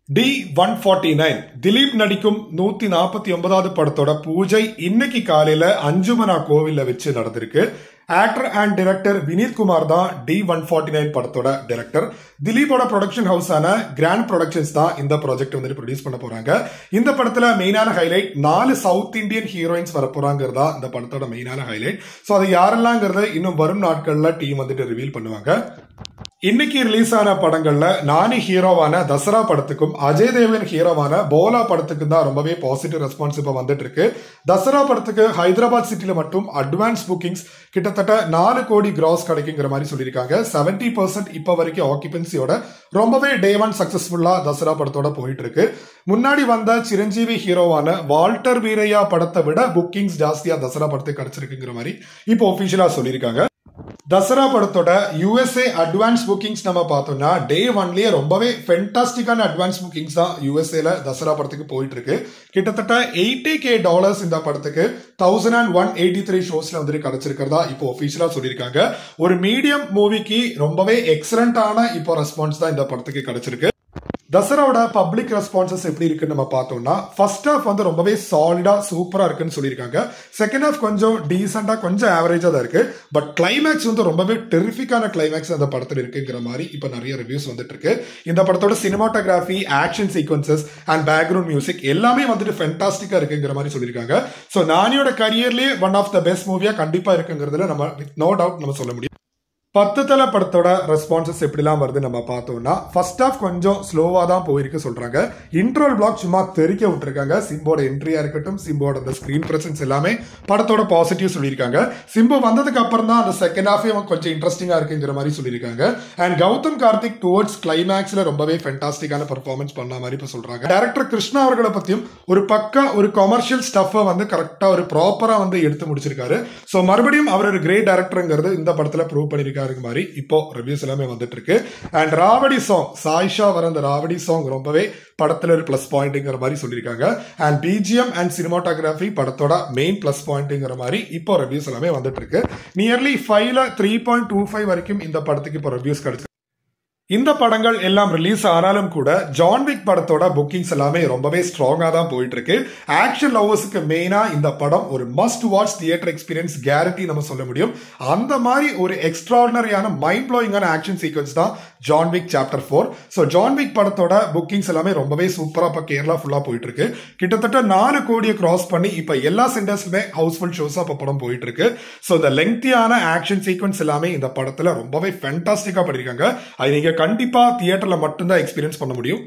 D one forty nine Dileep நடிக்கும் நூத்தி நாற்பத்தி ஒன்பதாவது படத்தோட பூஜை இன்னைக்கு காலையில அஞ்சுமனா கோவில்ல வச்சு நடந்திருக்கு actor and director Vineeth Kumar தான் டி ஒன் ஃபார்ட்டி நைன் படத்தோட டைரக்டர் திலீப்போட ப்ரொடக்ஷன் ஹவுஸான கிராண்ட் ப்ரொடக்ஷன்ஸ் தான் இந்த ப்ராஜெக்ட் வந்துட்டு ப்ரொடியூஸ் பண்ண போறாங்க இந்த படத்துல மெயினான ஹைலைட் நாலு சவுத் இந்தியன் ஹீரோயின்ஸ் வர போறாங்கிறதா இந்த படத்தோட மெயினான ஹைலைட் ஸோ அது யாரெல்லாங்கிறத இன்னும் வரும் நாட்கள்ல டீம் வந்துட்டு ரிவீல் பண்ணுவாங்க இன்னைக்கு ரிலீஸ் ஆன படங்கள்ல நானி ஹீரோவான தசரா படத்துக்கும் அஜய் தேவன் ஹீரோவான போலா படத்துக்கும் தான் ரொம்பவே பாசிட்டிவ் ரெஸ்பான்ஸ் இப்போ வந்துட்டு இருக்கு தசரா படத்துக்கு ஹைதராபாத் சிட்டில மட்டும் அட்வான்ஸ் புக்கிங்ஸ் கிட்டத்தட்ட நாலு கோடி கிராஸ் கிடைக்குங்கிற மாதிரி சொல்லியிருக்காங்க செவன்டி பர்சன்ட் இப்போ வரைக்கும் ஆக்கியபன்சியோட ரொம்பவே டே ஒன் சக்சஸ்ஃபுல்லா தசரா படத்தோட போயிட்டு இருக்கு முன்னாடி வந்த சிரஞ்சீவி ஹீரோவான வால்டர் வீரையா படத்தை விட புக்கிங்ஸ் ஜாஸ்தியா தசரா படத்துக்கு கிடைச்சிருக்குங்கிற மாதிரி இப்போ ஒபிஷியலா சொல்லியிருக்காங்க தசரா படத்தோட யூஎஸ்ஏ அட்வான்ஸ் புக்கிங்ஸ் நம்ம பார்த்தோம்னா டே ஒன்லயே ரொம்பவே ஃபென்டாஸ்டிக்கான அட்வான்ஸ் புக்கிங்ஸ் தான் யூஎஸ்ஏல தசரா படத்துக்கு போயிட்டு இருக்கு கிட்டத்தட்ட எயிட்டி கே டாலர்ஸ் இந்த படத்துக்கு thousand and one eighty three ஷோஸ்ல வந்துட்டு கிடைச்சிருக்கிறதா இப்போ ஒஃபிஷியலா சொல்லியிருக்காங்க ஒரு மீடியம் மூவிக்கு ரொம்பவே எக்ஸலண்டான இப்போ ரெஸ்பான்ஸ் தான் இந்த படத்துக்கு கிடைச்சிருக்கு தசராவோட பப்ளிக் ரெஸ்பான்சஸ் எப்படி இருக்குன்னு நம்ம பார்த்தோம்னா ஃபர்ஸ்ட் ஹாஃப் வந்து ரொம்பவே சாலிடா சூப்பரா இருக்குன்னு சொல்லியிருக்காங்க செகண்ட் ஹாஃப் கொஞ்சம் டீசெண்டா கொஞ்சம் ஆவரேஜா தான் இருக்கு பட் கிளைமேக்ஸ் வந்து ரொம்பவே டெரிஃபிக்கான கிளைமேக்ஸ் அந்த படத்தில் இருக்குங்கிற மாதிரி இப்போ நிறைய ரிவ்யூஸ் வந்துட்டு இருக்கு இந்த படத்தோட cinematography action sequences and background music எல்லாமே வந்துட்டு ஃபென்டாஸ்டிக்கா இருக்குங்கிற மாதிரி சொல்லியிருக்காங்க ஸோ நானியோட கரியர்லேயே ஒன் ஆஃப் த பெஸ்ட் மூவியா கண்டிப்பா இருக்குங்கிறதுல நம்ம வித் நோ டவுட் நம்ம சொல்ல முடியும் பத்து தலை படத்தோட ரெஸ்பான்சஸ் எப்படிலாம் வருது நம்ம பார்த்தோம்னா ஃபர்ஸ்ட் ஆஃப் கொஞ்சம் ஸ்லோவா தான் போயிருக்கு சொல்றாங்க இன்ட்ரோல் பிளாக் சும்மா தெறிக்க விட்டுருக்காங்க சிம்போட என்ட்ரியா இருக்கட்டும் சிம்போட அந்த ஸ்கிரீன் பிரசன்ஸ் எல்லாமே படத்தோட பாசிட்டிவ் சொல்லியிருக்காங்க சிம்பு வந்ததுக்கு அப்புறம் தான் அந்த செகண்ட் ஹாஃபே கொஞ்சம் இன்ட்ரெஸ்டிங்கா இருக்குங்கிற மாதிரி சொல்லியிருக்காங்க அண்ட் கௌதம் கார்த்திக் டுவர்ட்ஸ் கிளைமேக்ஸ்ல ரொம்பவே ஃபென்டாஸ்டிக்கான பர்ஃபார்மன்ஸ் பண்ண மாதிரி இப்போ சொல்றாங்க டேரக்டர் கிருஷ்ணா அவர்களை பத்தியும் ஒரு பக்கா ஒரு கமர்ஷியல் ஸ்டஃபை வந்து கரெக்டா ஒரு ப்ராப்பரா வந்து எடுத்து முடிச்சிருக்காரு ஸோ மறுபடியும் அவர் ஒரு கிரேட் டேரக்டருங்கிறது இந்த படத்துல ப்ரூவ் பண்ணியிருக்காரு இருக்க மாதிரி இப்போ ரிவ்யூஸ் எல்லாமே வந்துட்டு இருக்கு அண்ட் ராவடி சாங் சாயிஷா வர அந்த ராவடி சாங் ரொம்பவே படத்துல ஒரு பிளஸ் பாயிண்ட்ங்கிற மாதிரி சொல்லியிருக்காங்க அண்ட் பிஜிஎம் அண்ட் சினிமாட்டோகிராஃபி படத்தோட மெயின் பிளஸ் பாயிண்ட்ங்கிற மாதிரி இப்போ ரிவ்யூஸ் எல்லாமே வந்துட்டு இருக்கு நியர்லி ஃபைவ்ல த்ரீ பாயிண்ட் டூ ஃபைவ் வரைக்கும் இந்த படத்துக்கு இப்போ ரிவ்யூஸ் கிடைச்சு இந்த படங்கள் எல்லாம் ரிலீஸ் ஆனாலும் கூட ஜான்விக் படத்தோட புக்கிங்ஸ் எல்லாமே ரொம்பவே ஸ்ட்ராங்கா தான் போயிட்டு இருக்கு ஆக்ஷன் லவர்ஸுக்கு மெயினா இந்த படம் ஒரு must watch theatre experience guarantee நம்ம சொல்ல முடியும் அந்த மாதிரி ஒரு எக்ஸ்ட்ராடனரியான மைண்ட் ப்ளோயிங்கான ஆக்ஷன் சீக்வன்ஸ் தான் John Wick chapter four so John Wick படத்தோட புக்கிங்ஸ் எல்லாமே ரொம்பவே சூப்பரா இப்போ கேரளா ஃபுல்லா போயிட்டு இருக்கு கிட்டத்தட்ட நாலு கோடியை கிராஸ் பண்ணி இப்போ எல்லா சென்டர்ஸ்லுமே ஹவுஸ்ஃபுல் ஷோஸா இப்போ படம் போயிட்டு இருக்கு ஸோ இந்த லெங்க்தியான ஆக்ஷன் சீக்வன்ஸ் எல்லாமே இந்த படத்துல ரொம்பவே ஃபென்டாஸ்டிக்கா பண்ணிருக்காங்க அது நீங்க கண்டிப்பா தியேட்டர்ல மட்டும்தான் எக்ஸ்பீரியன்ஸ் பண்ண முடியும்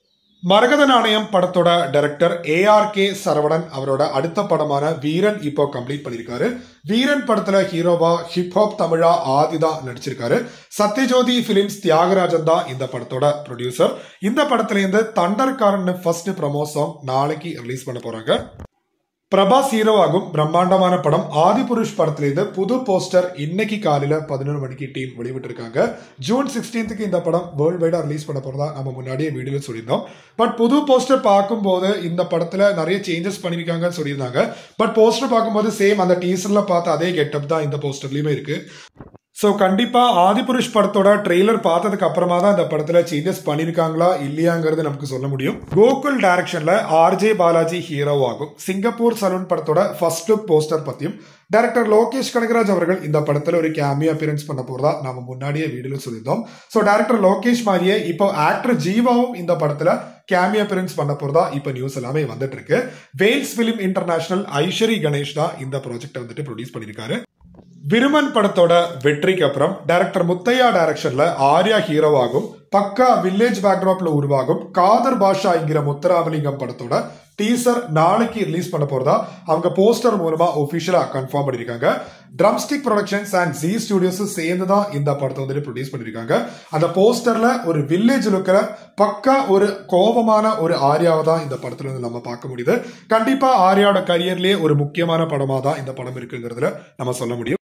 மரகத நாணயம் படத்தோட டைரக்டர் ஏஆர் கே சரவணன் அவரோட அடுத்த படமான வீரன் இப்போ கம்ப்ளீட் பண்ணிருக்காரு வீரன் படத்துல ஹீரோவா ஹிப்ஹாப் தமிழா ஆதிதா நடிச்சிருக்காரு சத்யஜோதி பிலிம்ஸ் தியாகராஜன் தான் இந்த படத்தோட ப்ரொடியூசர் இந்த படத்துல இருந்து தண்டர்காரன் ஃபர்ஸ்ட் ப்ரமோ சாங் நாளைக்கு ரிலீஸ் பண்ண போறாங்க பிரபாஸ் ஹீரோவாகும் பிரம்மாண்டமான படம் ஆதிபுருஷ் படத்திலிருந்து புது போஸ்டர் இன்னைக்கு காலையில பதினொரு மணிக்கு டீம் வெளிவிட்டிருக்காங்க ஜூன் சிக்ஸ்டீன்த்துக்கு இந்த படம் வேர்ல்டு வைடா ரிலீஸ் பண்ண போறதா நம்ம முன்னாடியே வீடியோல சொல்லியிருந்தோம் பட் புது போஸ்டர் பார்க்கும்போது இந்த படத்துல நிறைய சேஞ்சஸ் பண்ணியிருக்காங்கன்னு சொல்லியிருந்தாங்க பட் போஸ்டர் பார்க்கும்போது சேம் அந்த டீசர்ல பார்த்த அதே கெட்டப் தான் இந்த போஸ்டர்லயுமே இருக்கு ஸோ கண்டிப்பா ஆதிபுருஷ் படத்தோட ட்ரெய்லர் பார்த்ததுக்கு அப்புறமா தான் இந்த படத்துல சேஞ்சஸ் பண்ணிருக்காங்களா இல்லையாங்கிறது நமக்கு சொல்ல முடியும் கோகுல் டைரக்ஷன்ல ஆர்ஜே பாலாஜி ஹீரோ ஆகும் சிங்கப்பூர் சலூன் படத்தோட ஃபர்ஸ்ட் லுக் போஸ்டர் பத்தியும் டைரக்டர் லோகேஷ் கனகராஜ் அவர்கள் இந்த படத்துல ஒரு கேமியோ அப்பியரன்ஸ் பண்ண போறதா நம்ம முன்னாடியே வீடியோல சொல்லியிருந்தோம் ஸோ டைரக்டர் லோகேஷ் மாதிரியே இப்போ ஆக்டர் ஜீவாவும் இந்த படத்துல கேமியோ அப்பியரன்ஸ் பண்ண போறதா இப்போ நியூஸ் எல்லாமே வந்துட்டு இருக்கு வேல்ஸ் பிலிம் இன்டர்நேஷனல் ஐஸ்வரி கணேஷ் தான் இந்த ப்ராஜெக்ட் வந்துட்டு ப்ரொடியூஸ் பண்ணியிருக்காரு விருமன் படத்தோட வெற்றிக்கு அப்புறம் டைரக்டர் முத்தையா டைரக்ஷன்ல ஆர்யா ஹீரோவாகும் பக்கா வில்லேஜ் பேக்ராப்ல உருவாகும் காதர் பாஷா என்கிற முத்தராமலிங்கம் படத்தோட டீசர் நாளைக்கு ரிலீஸ் பண்ண போறதா அவங்க போஸ்டர் மூலமா ஒபிஷியலா கன்ஃபார்ம் பண்ணிருக்காங்க drumstick productions and G studios சேர்ந்து தான் இந்த படத்தை வந்துட்டு ப்ரொடியூஸ் பண்ணிருக்காங்க அந்த போஸ்டர்ல ஒரு வில்லேஜ் இருக்கிற பக்கா ஒரு கோபமான ஒரு ஆர்யாவை தான் இந்த படத்துல இருந்து நம்ம பார்க்க முடியுது கண்டிப்பா ஆர்யாவோட கரியர்லயே ஒரு முக்கியமான படமா தான் இந்த படம் இருக்குங்கிறதுல நம்ம சொல்ல முடியும்